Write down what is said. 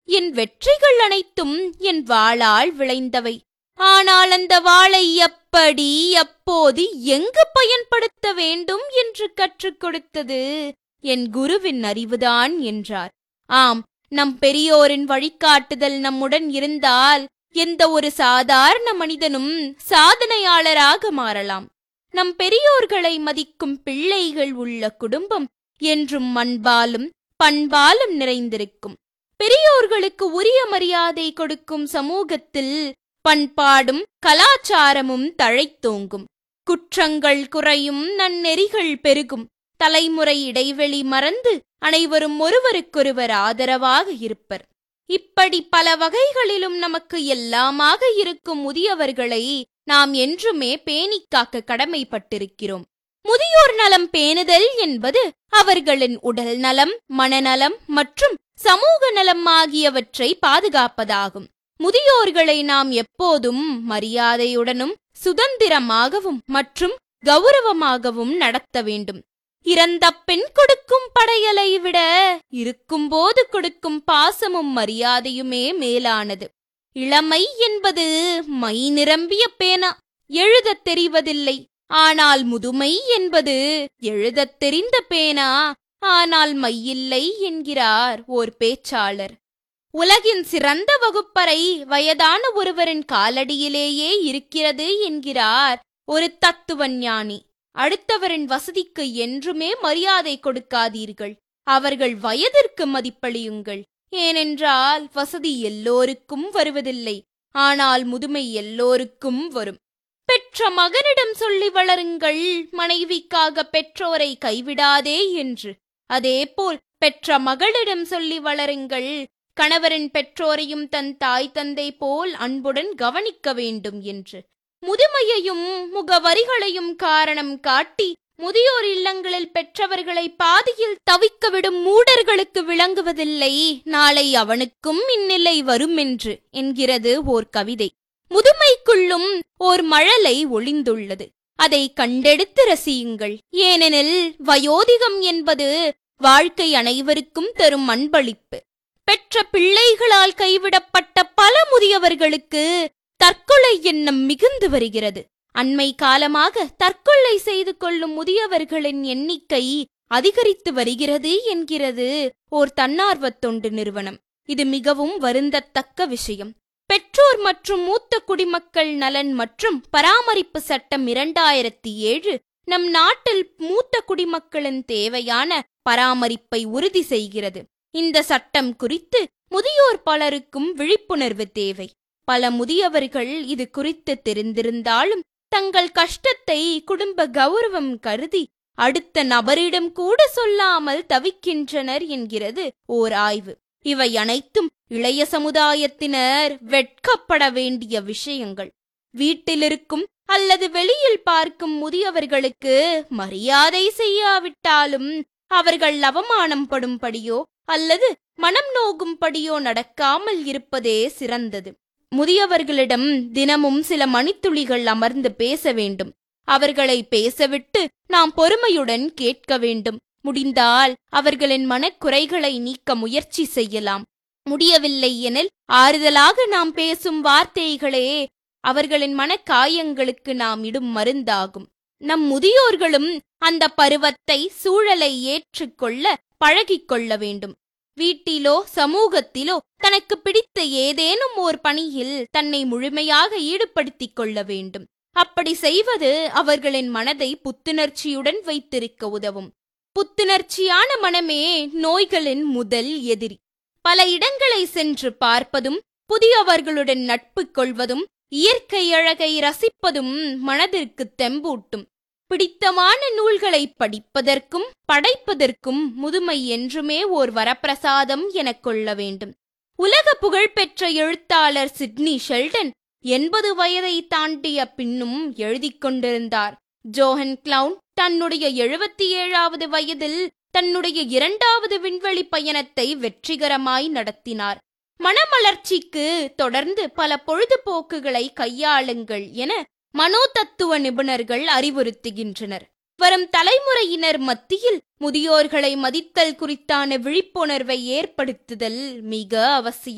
என் வெற்றிகள் அனைத்தும் என் வாளால் விளைந்தவை ஆனால் அந்த வாளை எப்படி எப்போது எங்கு பயன்படுத்த வேண்டும் என்று கற்றுக் கொடுத்தது என் குருவின் அறிவுதான் என்றார் ஆம் நம் பெரியோரின் வழிகாட்டுதல் நம்முடன் இருந்தால் எந்த ஒரு சாதாரண மனிதனும் சாதனையாளராக மாறலாம் நம் பெரியோர்களை மதிக்கும் பிள்ளைகள் உள்ள குடும்பம் என்றும் மண்பாலும் பண்பாலும் நிறைந்திருக்கும் பெரியோர்களுக்கு உரிய மரியாதை கொடுக்கும் சமூகத்தில் பண்பாடும் கலாச்சாரமும் தழைத்தோங்கும் குற்றங்கள் குறையும் நன்னெறிகள் பெருகும் தலைமுறை இடைவெளி மறந்து அனைவரும் ஒருவருக்கொருவர் ஆதரவாக இருப்பர் இப்படி பல வகைகளிலும் நமக்கு எல்லாமாக இருக்கும் முதியவர்களை நாம் என்றுமே பேணிக் காக்க கடமைப்பட்டிருக்கிறோம் முதியோர் நலம் பேணுதல் என்பது அவர்களின் உடல் நலம் மனநலம் மற்றும் சமூக நலம் ஆகியவற்றை பாதுகாப்பதாகும் முதியோர்களை நாம் எப்போதும் மரியாதையுடனும் சுதந்திரமாகவும் மற்றும் கௌரவமாகவும் நடத்த வேண்டும் இறந்த பெண் கொடுக்கும் படையலை விட இருக்கும்போது கொடுக்கும் பாசமும் மரியாதையுமே மேலானது இளமை என்பது மை நிரம்பிய பேனா எழுதத் தெரிவதில்லை ஆனால் முதுமை என்பது எழுதத் தெரிந்த பேனா ஆனால் மையில்லை என்கிறார் ஓர் பேச்சாளர் உலகின் சிறந்த வகுப்பறை வயதான ஒருவரின் காலடியிலேயே இருக்கிறது என்கிறார் ஒரு தத்துவ ஞானி அடுத்தவரின் வசதிக்கு என்றுமே மரியாதை கொடுக்காதீர்கள் அவர்கள் வயதிற்கு மதிப்பளியுங்கள் ஏனென்றால் வசதி எல்லோருக்கும் வருவதில்லை ஆனால் முதுமை எல்லோருக்கும் வரும் பெற்ற மகனிடம் சொல்லி வளருங்கள் மனைவிக்காக பெற்றோரை கைவிடாதே என்று அதேபோல் பெற்ற மகளிடம் சொல்லி வளருங்கள் கணவரின் பெற்றோரையும் தன் தாய் தந்தை போல் அன்புடன் கவனிக்க வேண்டும் என்று முதுமையையும் முகவரிகளையும் காரணம் காட்டி முதியோர் இல்லங்களில் பெற்றவர்களை பாதியில் தவிக்க விடும் மூடர்களுக்கு விளங்குவதில்லை நாளை அவனுக்கும் இந்நிலை வரும் என்று என்கிறது ஓர் கவிதை முதுமைக்குள்ளும் ஓர் மழலை ஒளிந்துள்ளது அதை கண்டெடுத்து ரசியுங்கள் ஏனெனில் வயோதிகம் என்பது வாழ்க்கை அனைவருக்கும் தரும் அன்பளிப்பு பெற்ற பிள்ளைகளால் கைவிடப்பட்ட பல முதியவர்களுக்கு தற்கொலை எண்ணம் மிகுந்து வருகிறது அண்மை காலமாக தற்கொலை செய்து கொள்ளும் முதியவர்களின் எண்ணிக்கை அதிகரித்து வருகிறது என்கிறது ஓர் தன்னார்வத் தொண்டு நிறுவனம் இது மிகவும் வருந்தத்தக்க விஷயம் பெற்றோர் மற்றும் மூத்த குடிமக்கள் நலன் மற்றும் பராமரிப்பு சட்டம் இரண்டாயிரத்தி ஏழு நம் நாட்டில் மூத்த குடிமக்களின் தேவையான பராமரிப்பை உறுதி செய்கிறது இந்த சட்டம் குறித்து முதியோர் பலருக்கும் விழிப்புணர்வு தேவை பல முதியவர்கள் இது குறித்து தெரிந்திருந்தாலும் தங்கள் கஷ்டத்தை குடும்ப கௌரவம் கருதி அடுத்த நபரிடம் கூட சொல்லாமல் தவிக்கின்றனர் என்கிறது ஓர் ஆய்வு இவை அனைத்தும் இளைய சமுதாயத்தினர் வெட்கப்பட வேண்டிய விஷயங்கள் வீட்டிலிருக்கும் அல்லது வெளியில் பார்க்கும் முதியவர்களுக்கு மரியாதை செய்யாவிட்டாலும் அவர்கள் அவமானம் படும்படியோ அல்லது மனம் நோகும்படியோ நடக்காமல் இருப்பதே சிறந்தது முதியவர்களிடம் தினமும் சில மணித்துளிகள் அமர்ந்து பேச வேண்டும் அவர்களை பேசவிட்டு நாம் பொறுமையுடன் கேட்க வேண்டும் முடிந்தால் அவர்களின் மனக்குறைகளை நீக்க முயற்சி செய்யலாம் முடியவில்லை எனில் ஆறுதலாக நாம் பேசும் வார்த்தைகளே அவர்களின் மனக்காயங்களுக்கு நாம் இடும் மருந்தாகும் நம் முதியோர்களும் அந்த பருவத்தை சூழலை ஏற்றுக்கொள்ள பழகிக்கொள்ள வேண்டும் வீட்டிலோ சமூகத்திலோ தனக்கு பிடித்த ஏதேனும் ஓர் பணியில் தன்னை முழுமையாக ஈடுபடுத்திக் கொள்ள வேண்டும் அப்படி செய்வது அவர்களின் மனதை புத்துணர்ச்சியுடன் வைத்திருக்க உதவும் புத்துணர்ச்சியான மனமே நோய்களின் முதல் எதிரி பல இடங்களை சென்று பார்ப்பதும் புதியவர்களுடன் நட்பு கொள்வதும் இயற்கை அழகை ரசிப்பதும் மனதிற்கு தெம்பூட்டும் பிடித்தமான நூல்களை படிப்பதற்கும் படைப்பதற்கும் முதுமை என்றுமே ஓர் வரப்பிரசாதம் எனக் கொள்ள வேண்டும் உலக புகழ்பெற்ற எழுத்தாளர் சிட்னி ஷெல்டன் எண்பது வயதை தாண்டிய பின்னும் எழுதிக் கொண்டிருந்தார் ஜோஹன் கிளவுன் தன்னுடைய எழுபத்தி ஏழாவது வயதில் தன்னுடைய இரண்டாவது விண்வெளி பயணத்தை வெற்றிகரமாய் நடத்தினார் மனமலர்ச்சிக்கு தொடர்ந்து பல பொழுதுபோக்குகளை கையாளுங்கள் என மனோதத்துவ நிபுணர்கள் அறிவுறுத்துகின்றனர் வரும் தலைமுறையினர் மத்தியில் முதியோர்களை மதித்தல் குறித்தான விழிப்புணர்வை ஏற்படுத்துதல் மிக அவசியம்